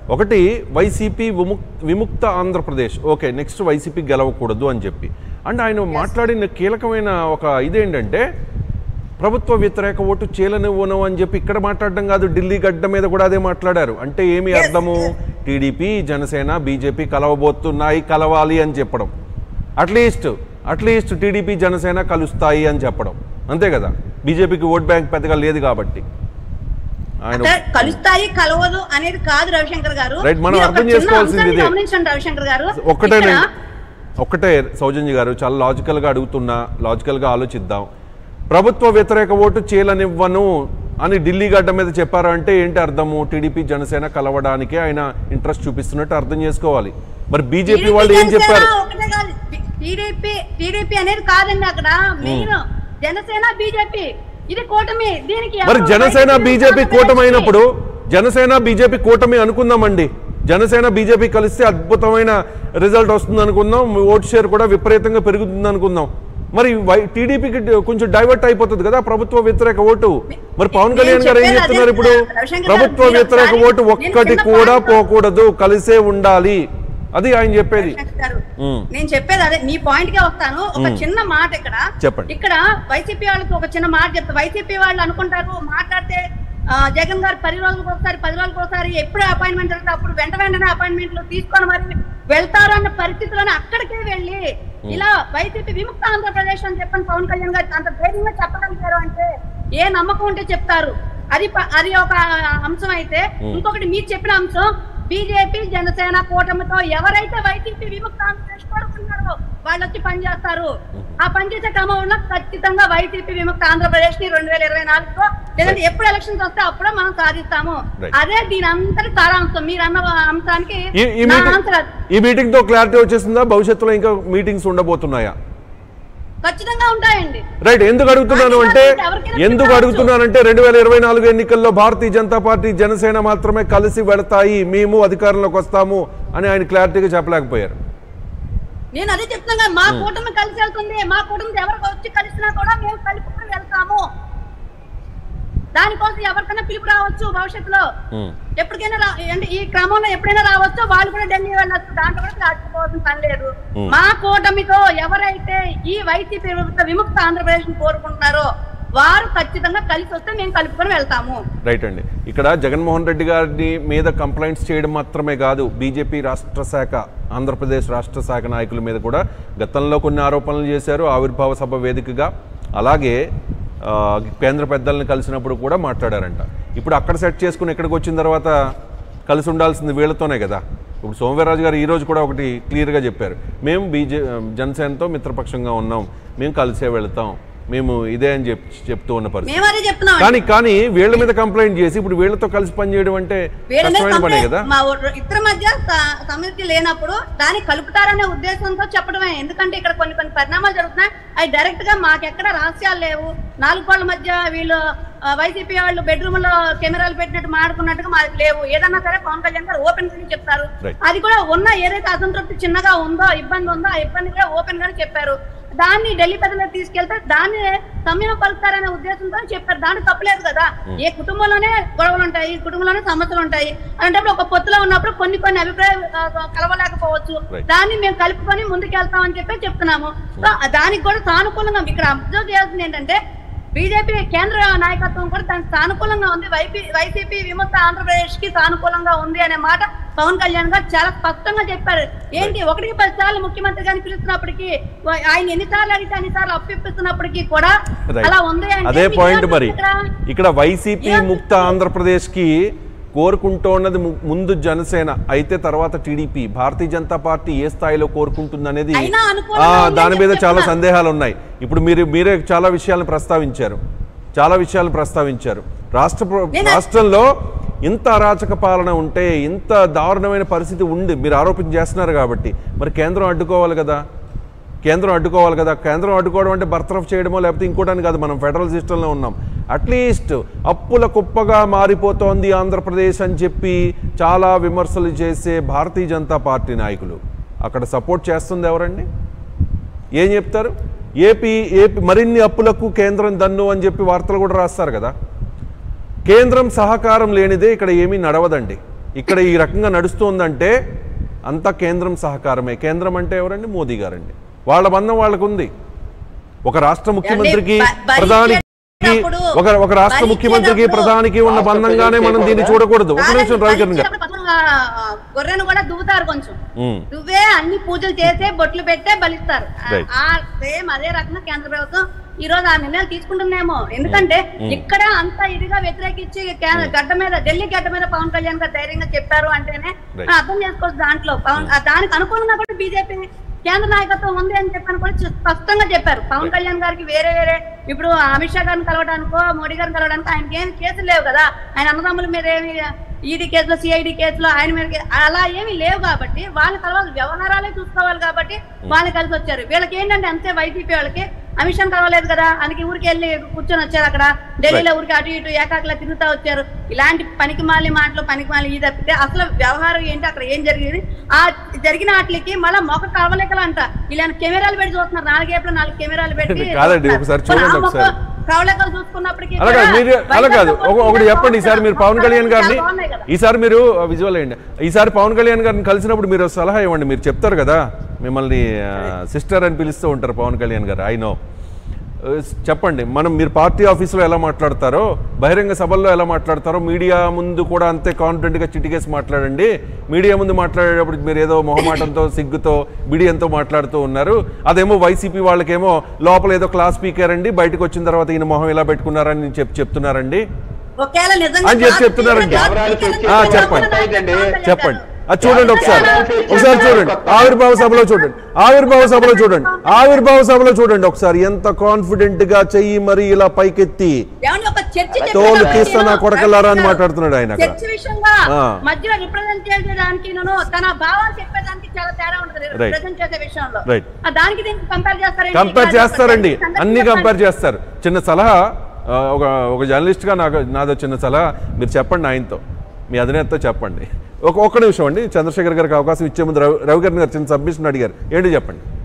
ఒకటి వైసీపీ విముక్ విముక్త Andhra Pradesh okay next YCP గెలవకూడదు అని చెప్పి అండ్ ఆయన మాట్లాడిన కీలకమైన ఒక ఇదేంటంటే ప్రభుత్వ వ్యతిరేక ఓటు చీలనివ్వను అని చెప్పి ఇక్కడ మాట్లాడడం కాదు ఢిల్లీ గడ్డ మీద కూడా అదే మాట్లాడారు అంటే ఏమి అర్థము టీడీపీ జనసేన బీజేపీ కలవబోతున్నాయి కలవాలి అని చెప్పడం అట్లీస్ట్ అట్లీస్ట్ టీడీపీ జనసేన కలుస్తాయి అని చెప్పడం అంతే కదా బీజేపీకి ఓట్ బ్యాంక్ పెద్దగా లేదు కాబట్టి ఆయన అంటే కలుస్తాయి కలవదు అనేది కాదు రవిశంకర్ గారు Right, మనం మీరు ఒక అర్థం చిన్న చేసుకోవాల్సింది అంశాన్ని ఇదే. గమనించండి రవిశంకర్ గారు ఒక్కటే ఇక్కడ ఒక్కటే సౌజన్య గారు చాలా లాజికల్గా అడుగుతున్నా లాజికల్గా ఆలోచిద్దాం ప్రభుత్వ వ్యతిరేక ఓటు చీలనివ్వను అని ఢిల్లీ గడ్డ మీద చెప్పారు అంటే ఏంటి అర్థము టీడీపీ జనసేన కలవడానికి ఆయన ఇంట్రెస్ట్ చూపిస్తున్నట్టు అర్థం చేసుకోవాలి మరి బీజేపీ వాళ్ళు ఏం చెప్పారు టీడీపీ టీడీపీ అనేది కాదండి అక్కడ మెయిన్ జనసేన బీజేపీ ఇది కూటమి దీనికి మరి ఎవరు జనసేన వైసీపీ బీజేపీ ఆంధ్రప్రదేశ్కి కూటమి అయినప్పుడు జనసేన బీజేపీ కూటమి అనుకుందామండి జనసేన బీజేపీ కలిస్తే అద్భుతమైన రిజల్ట్ వస్తుంది అనుకుందాం ఓటు షేర్ కూడా విపరీతంగా పెరుగుతుంది అనుకుందాం మరి వై- టీడీపీకి కొంచెం డైవర్ట్ అయిపోతుంది కదా ప్రభుత్వ వ్యతిరేక ఓటు మరి పవన్ నేను కళ్యాణ్ గారు ఏం చెప్పేది చెప్తున్నారు అదే ఇప్పుడు రవిశంకర్ గారు, ప్రభుత్వ మీరు వ్యతిరేక ఒకసారి- ఓటు నేను ఒక్కటి చిన్న కూడా point- పోకూడదు కలిసే ఉండాలి అది ఆయన చెప్పేది రవిశంకర్ గారు, ఉమ్. నేను చెప్పేది అదే మీ పాయింట్ కే వస్తాను ఒక ఉమ్. చిన్న మాట ఇక్కడ చెప్పండి. ఇక్కడ వైసీపీ వాళ్ళకి ఒక చిన్న మాట చెప్తా వైసీపీ వాళ్ళు అనుకుంటారు మాట్లాడితే ఆ, జగన్ గారు పది రోజులకు ఒకసారి పది రోజులకు ఒకసారి ఎప్పుడు అపాయింట్మెంట్ జరుగుతుంది అప్పుడు వెంట వెంటనే అపాయింట్మెంట్లు తీసుకొని మరి వెళ్తారు అన్న పరిస్థితిలోనే అక్కడికే వెళ్ళి ఇలా వైసీపీ విముక్త ఆంధ్రప్రదేశ్ అని చెప్పని పవన్ కళ్యాణ్ గారు అంత ధైర్యంగా చెప్పగలిగారు అంటే ఏ నమ్మకం ఉంటే చెప్తారు అది ప- అది ఒక అంశం అయితే ఇంకొకటి మీరు చెప్పిన అంశం బీజేపీ జనసేన కూటమితో ఎవరైతే వైసీపీ విముక్త ఆంధ్రప్రదేశ్ కోరుకున్నారో వాళ్ళు వచ్చి పనిచేస్తారు ఆ పనిచేసే క్రమంలో ఖచ్చితంగా వైసీపీ విముక్త ఆంధ్రప్రదేశ్ ని రెండు వేల ఇరవై నాలుగులో లేదంటే ఎప్పుడు ఎలక్షన్స్ వస్తే అప్పుడే మనం సాధిస్తాము Right. అదే దీని అంతటి సారాంశం మీరు అన్న అంశానికి ఈ ఈ నా మీటింగ్ ఆన్సర్ అది. ఈ మీటింగ్ తో క్లారిటీ వచ్చేసిందా భవిష్యత్తులో ఇంకా మీటింగ్స్ ఉండబోతున్నాయా ఖచ్చితంగా ఉంటాయండి రైట్ ఎందుకు అడుగుతున్నాను అంటే ఎవరికైనా ఎందుకు పెట్టవచ్చు. అడుగుతున్నానంటే రెండు వేల ఇరవై నాలుగు ఎన్నికల్లో భారతీయ జనతా పార్టీ జనసేన మాత్రమే కలిసి వెళతాయి మేము అధికారంలోకి వస్తాము అని ఆయన క్లారిటీగా చెప్పలేకపోయారు నేను అదే చెప్తున్నా కదా, మా కూటమి కలిసి వెళ్తుంది మా కూటమి ఎవరికి వచ్చి కలిసినా కూడా మేము కలుపుకొని వెళ్తాము దానికోసం ఎవరికైనా పిలుపు రావచ్చు భవిష్యత్తులో ఉమ్. ఎప్పటికైనా రా అంటే ఈ క్రమంలో ఎప్పుడైనా రావచ్చు వాళ్ళు కూడా ఢిల్లీ వెళ్ళచ్చు దాంట్లో కూడా దాచుకోవాల్సిన పని లేదు Hmm. మా కూటమితో ఎవరైతే ఈ వైసీపీ విముక్త విముక్త ఆంధ్రప్రదేశ్ ని కోరుకుంటున్నారో వారు ఖచ్చితంగా కలిసి వస్తే మేము కలుపుకొని వెళ్తాము రైట్ అండి ఇక్కడ జగన్మోహన్ రెడ్డి గారిని మీద కంప్లైంట్స్ చేయడం మాత్రమే కాదు బీజేపీ రాష్ట్ర శాఖ ఆంధ్రప్రదేశ్ రాష్ట్ర శాఖ నాయకుల మీద కూడా గతంలో కొన్ని ఆరోపణలు చేశారు ఆవిర్భావ సభ వేదికగా అలాగే ఆ, కేంద్ర పెద్దల్ని కలిసినప్పుడు కూడా మాట్లాడారంట ఇప్పుడు అక్కడ సెట్ చేసుకుని ఇక్కడికి వచ్చిన తర్వాత కలిసి ఉండాల్సింది వీళ్ళతోనే కదా ఇప్పుడు సోమవీర్రాజు గారు ఈ రోజు కూడా ఒకటి క్లియర్గా చెప్పారు మేము బీజే జనసేనతో మిత్రపక్షంగా ఉన్నాం మేము కలిసే వెళతాం మేము ఇదే అని చెప్ చెప్తూ ఉన్న పరిస్థితి మేము అదే చెప్తున్నాం కానీ కానీ వీళ్ళ మీద కంప్లైంట్ చేసి ఇప్పుడు వీళ్ళతో కలిసి పనిచేయడం అంటే వీళ్ళ మీద కష్టమైన పనే కదా కంప్లైంట్- మా ఊ- ఇద్దరి మధ్య స- సమితి లేనప్పుడు దాన్ని కలుపుతారనే ఉద్దేశంతో చెప్పడమే ఎందుకంటే ఇక్కడ కొన్ని కొన్ని పరిణామాలు జరుగుతున్నాయి అవి డైరెక్ట్ గా మాకెక్కడ రహస్యాలు లేవు నాలుగు కోళ్ళ మధ్య వీళ్ళు ఆ, వైసీపీ వాళ్ళు బెడ్రూమ్ లో కెమెరాలు పెట్టినట్టు మాడుకున్నట్టుగా మాకు లేవు ఏదన్నా సరే పవన్ కళ్యాణ్ గారు ఓపెన్ గా చెప్తారు Right. అది కూడా ఉన్న ఏదైతే అసంతృప్తి చిన్నగా ఉందో ఇబ్బంది ఉందో ఆ ఇబ్బంది కూడా ఓపెన్ గానే చెప్పారు దాన్ని ఢిల్లీ పెద్దలకు తీసుకెళ్తే దాన్ని సమయం పలుకుతారనే ఉద్దేశంతో చెప్పారు దాన్ని తప్పలేదు కదా ఏ కుటుంబంలోనే గొడవలు ఉంటాయి ఈ కుటుంబంలోనే సమస్యలు ఉంటాయి అలాంటప్పుడు ఒక పొత్తులో ఉన్నప్పుడు కొన్ని కొన్ని అభిప్రాయాలు ఆ, కలవలేకపోవచ్చు Right. దాన్ని మేము కలుపుకొని ముందుకెళ్తామని చెప్పి చెప్తున్నాము సో దానికి కూడా సానుకూలంగా ఇక్కడ అబ్జర్వ్ చేయాల్సింది ఏంటంటే బీజేపీ కేంద్ర నాయకత్వం కూడా దానికి సానుకూలంగా ఉంది వైపీ వైసీపీ విముక్త ఆంధ్రప్రదేశ్ కి సానుకూలంగా ఉంది అనే మాట పవన్ కళ్యాణ్ గారు చాలా స్పష్టంగా చెప్పారు ఏంటి ఒకటికి పది సార్లు ముఖ్యమంత్రి గారిని పిలుస్తున్నప్పటికీ వా- ఆయన ఎన్నిసార్లు అడిగితే అన్నిసార్లు అప్పిస్తున్నప్పటికీ కూడా Right. అలా ఉంది అంటే అదే మీకు పాయింట్ మరి ఏమనిపిస్తుంది ఇక్కడ? ఇక్కడ వైసీపీ ఏమనిపిస్తుంది? ముక్త ఆంధ్రప్రదేశ్కి కోరుకుంటోన్నది ము- ముందు జనసేన అయితే తర్వాత టీడీపీ భారతీయ జనతా పార్టీ ఏ స్థాయిలో కోరుకుంటుందనేది అయినా అనుకూలంగా ఆ, ఉందని దాని మీద చాలా చెప్తున్నా. సందేహాలు ఉన్నాయి ఇప్పుడు మీరు మీరే చాలా విషయాలను ప్రస్తావించారు చాలా విషయాలను ప్రస్తావించారు రాష్ట్ర ప్ర- నేను- రాష్ట్రంలో ఇంత అరాచక పాలన ఉంటే ఇంత దారుణమైన పరిస్థితి ఉంది మీరు ఆరోపణ చేస్తున్నారు కాబట్టి మరి కేంద్రం అడ్డుకోవాలి కదా కేంద్రం అడ్డుకోవాలి కదా కేంద్రం అడ్డుకోవడం అంటే బర్తరఫ్ చేయడమో లేకపోతే ఇంకోటని కాదు మనం ఫెడరల్ సిస్టంలో ఉన్నాం అట్లీస్ట్ అప్పుల కుప్పగా మారిపోతోంది ఆంధ్రప్రదేశ్ అని చెప్పి చాలా విమర్శలు చేసే భారతీయ జనతా పార్టీ నాయకులు అక్కడ సపోర్ట్ చేస్తుంది ఎవరండి ఏం చెప్తారు ఏపీ ఏపీ మరిన్ని అప్పులకు కేంద్రం దన్ను అని చెప్పి వార్తలు కూడా రాస్తారు కదా కేంద్రం సహకారం లేనిదే ఇక్కడ ఏమీ నడవదండి ఇక్కడ ఈ రకంగా నడుస్తుందంటే అంతా కేంద్రం సహకారమే కేంద్రం అంటే ఎవరండి మోదీ గారండి వాళ్ళ బంధం వాళ్ళకు ఉంది ఒక రాష్ట్ర ముఖ్యమంత్రికి బ- బరి ప్రధానికి చేసినప్పుడు ఒక ఒక రాష్ట్ర బరి ముఖ్యమంత్రికి చేసినప్పుడు ప్రధానికి ఉన్న బంధంగానే మనం దీన్ని చూడకూడదు ఒక నిమిషం రవికిరణ్ గారు బలిచ్చినప్పుడు పక్కన, ఆ, గొర్రెను కూడా దువ్వుతారు కొంచెం ఉమ్, నువ్వే అన్ని పూజలు చేసే బొట్లు పెట్టే బలిస్తారు ఆ- Right. ఆ సేమ్ అదే రకంగా కేంద్ర ప్రభుత్వం ఈ రోజు ఆ నిర్ణయాలు తీసుకుంటుందేమో ఎందుకంటే ఇక్కడ అంత ఇదిగా వ్యతిరేకించి కే- గడ్డ మీద ఢిల్లీ గడ్డ మీద పవన్ కళ్యాణ్ గారు ధైర్యంగా చెప్పారు అంటేనే Right. ఆ, అర్థం చేసుకోవచ్చు దాంట్లో పవన్ ఆ, దానికి అనుకూలంగా కూడా బీజేపీ కేంద్ర నాయకత్వం ఉంది అని చెప్పని కూడా చ- స్పష్టంగా చెప్పారు పవన్ కళ్యాణ్ గారికి వేరే వేరే ఇప్పుడు అమిత్ షా గారిని కలవడానికో మోడీ గారిని కలవడానికి ఆయనకి ఏం కేసులు లేవు కదా ఆయన అన్నదమ్ముల మీద ఏమి ఈడీ కేసులో సిఐడి కేసులో ఆయన మీద కే- అలా ఏమీ లేవు కాబట్టి వాళ్ళ తర్వాత వ్యవహారాలే చూసుకోవాలి కాబట్టి వాళ్ళు కలిసి వచ్చారు వీళ్ళకి ఏంటంటే అంతే వైసీపీ వాళ్ళకి అమిత్ షాని కలవలేదు కదా అందుకే ఊరికి వెళ్ళి కూర్చొని వచ్చారు అక్కడ ఢిల్లీలో ఊరికి అటు ఇటు ఏకాకిలా తిరుగుతా వచ్చారు ఇలాంటి పనికి మాలి మాటలు పనికి మాలి ఇది తప్పితే అసలు వ్యవహారం ఏంటి అక్కడ ఏం జరిగింది ఆ జరిగిన వాటికి మళ్ళీ మొక్క కవలేకలు అంట ఇలా కెమెరాలు పెట్టి చూస్తున్నారు నాలుగేపులో నాలుగు కెమెరాలు పెట్టి కాదండి, ఒకసారి మరి ఆ చూడండి మొక్క ఒకసారి. కవలేకలు చూసుకున్నప్పటికీ అలా కాదు కూడా మీరు అలా కాదు వైజాగ్లో ఒక- ఒకటి చెప్పండి ఈసారి మీరు పవన్ కళ్యాణ్ గారిని చాలా బాగున్నాయి కదా. ఈసారి మీరు విజువల్ అయ్యండి ఈసారి పవన్ కళ్యాణ్ గారిని కలిసినప్పుడు మీరు సలహా ఇవ్వండి మీరు చెప్తారు కదా మిమ్మల్ని సిస్టర్ అని పిలుస్తూ ఉంటారు పవన్ కళ్యాణ్ గారు ఐ నో చెప్పండి మనం మీరు పార్టీ ఆఫీసులో ఎలా మాట్లాడతారో బహిరంగ సభల్లో ఎలా మాట్లాడతారో మీడియా ముందు కూడా అంతే కాన్ఫిడెంట్గా చిటికేసి మాట్లాడండి మీడియా ముందు మాట్లాడేటప్పుడు మీరు ఏదో మొహమాటంతో సిగ్గుతో బిడియంతో మాట్లాడుతూ ఉన్నారు అదేమో వైసీపీ వాళ్ళకేమో లోపల ఏదో క్లాస్ స్పీకర్ అండి బయటకు వచ్చిన తర్వాత ఈయన మొహం ఎలా పెట్టుకున్నారని చెప్పి చెప్తున్నారండి ఒకవేళ నిజంగా అని చెప్పి చెప్తున్నారండి. ఆ, చెప్పండి. చెప్పండి అది చూడండి ఒకసారి ఒకసారి చూడండి ఆవిర్భావ సభలో చూడండి ఆవిర్భావ సభలో చూడండి ఆవిర్భావ సభలో చూడండి ఒకసారి ఎంత కాన్ఫిడెంట్ గా చెయ్యి మరి ఇలా పైకెత్తి ఏమండి ఒక చర్చ తోలు చెప్పాను తీస్తా నా నేను. కొడకల్లారా అని మాట్లాడుతున్నాడు ఆయన అక్కడ. చర్చ విషయంగా ఆ. మధ్యలో రిప్రజెంట్ చేసేదానికి నేను తన భావాలు చెప్పేదానికి చాలా తేడా ఉంటుంది Right. రిప్రజెంట్ చేసే విషయంలో Right. ఆ, దానికి దీనికి కంపేర్ చేస్తారండి కంపేర్ ఇక్కడ చేస్తారండి సంగతి అన్ని చెప్పండి. కంపేర్ చేస్తారు చిన్న సలహా ఆ, ఒక ఒక జర్నలిస్ట్గా నాకు నాదో చిన్న సలహా మీరు చెప్పండి ఆయనతో మీ అధినేతతో చెప్పండి ఒక ఒక్క నిమిషం అండి చంద్రశేఖర్ గారికి అవకాశం ఇచ్చే ముందు రవి రవి గారిని గారు చిన్న సబ్మిషన్ అడిగారు ఏంటి చెప్పండి